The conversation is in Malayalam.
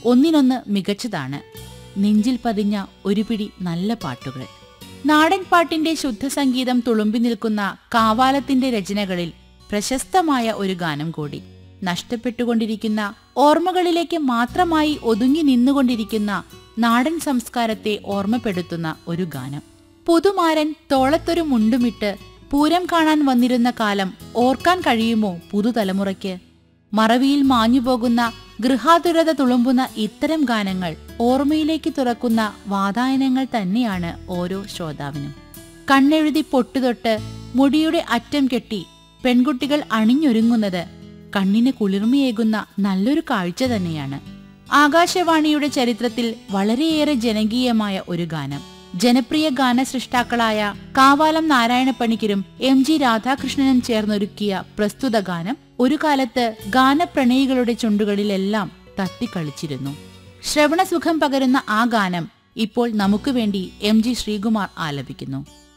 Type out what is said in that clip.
ഒന്നിനൊന്ന് മികച്ചതാണ് നെഞ്ചിൽ പതിഞ്ഞ ഒരു പിടി നല്ല പാട്ടുകൾ നാടൻ പാട്ടിന്റെ ശുദ്ധസംഗീതം തുളുമ്പി നിൽക്കുന്ന കാവാലത്തിന്റെ രചനകളിൽ പ്രശസ്തമായ ഒരു ഗാനം കൂടി നഷ്ടപ്പെട്ടുകൊണ്ടിരിക്കുന്ന ഓർമ്മകളിലേക്ക് മാത്രമായി ഒതുങ്ങി നിന്നുകൊണ്ടിരിക്കുന്ന നാടൻ സംസ്കാരത്തെ ഓർമ്മപ്പെടുത്തുന്ന ഒരു ഗാനം പുതുമാരൻ തോളത്തൊരു മുണ്ടുമിട്ട് പൂരം കാണാൻ വന്നിരുന്ന കാലം ഓർക്കാൻ കഴിയുമോ പുതുതലമുറയ്ക്ക് മറവിയിൽ മാഞ്ഞുപോകുന്ന ഗൃഹാതുരത തുളുമ്പുന്ന ഇത്തരം ഗാനങ്ങൾ ഓർമ്മയിലേക്ക് തുറക്കുന്ന വാതായനങ്ങൾ തന്നെയാണ് ഓരോ ശ്രോതാവിനും കണ്ണെഴുതി പൊട്ടുതൊട്ട് മുടിയുടെ അറ്റം കെട്ടി പെൺകുട്ടികൾ അണിഞ്ഞൊരുങ്ങുന്നത് കണ്ണിന് കുളിർമയേകുന്ന നല്ലൊരു കാഴ്ച തന്നെയാണ് ആകാശവാണിയുടെ ചരിത്രത്തിൽ വളരെയേറെ ജനകീയമായ ഒരു ഗാനം ജനപ്രിയ ഗാനസൃഷ്ടാക്കളായ കാവാലം നാരായണപ്പണിക്കരും എം ജി രാധാകൃഷ്ണനും ചേർന്നൊരുക്കിയ പ്രസ്തുത ഗാനം ഒരു കാലത്ത് ഗാനപ്രണയികളുടെ ചുണ്ടുകളിലെല്ലാം തട്ടിക്കളിച്ചിരുന്നു ശ്രവണസുഖം പകരുന്ന ആ ഗാനം ഇപ്പോൾ നമുക്ക് വേണ്ടി എം ജി ശ്രീകുമാർ ആലപിക്കുന്നു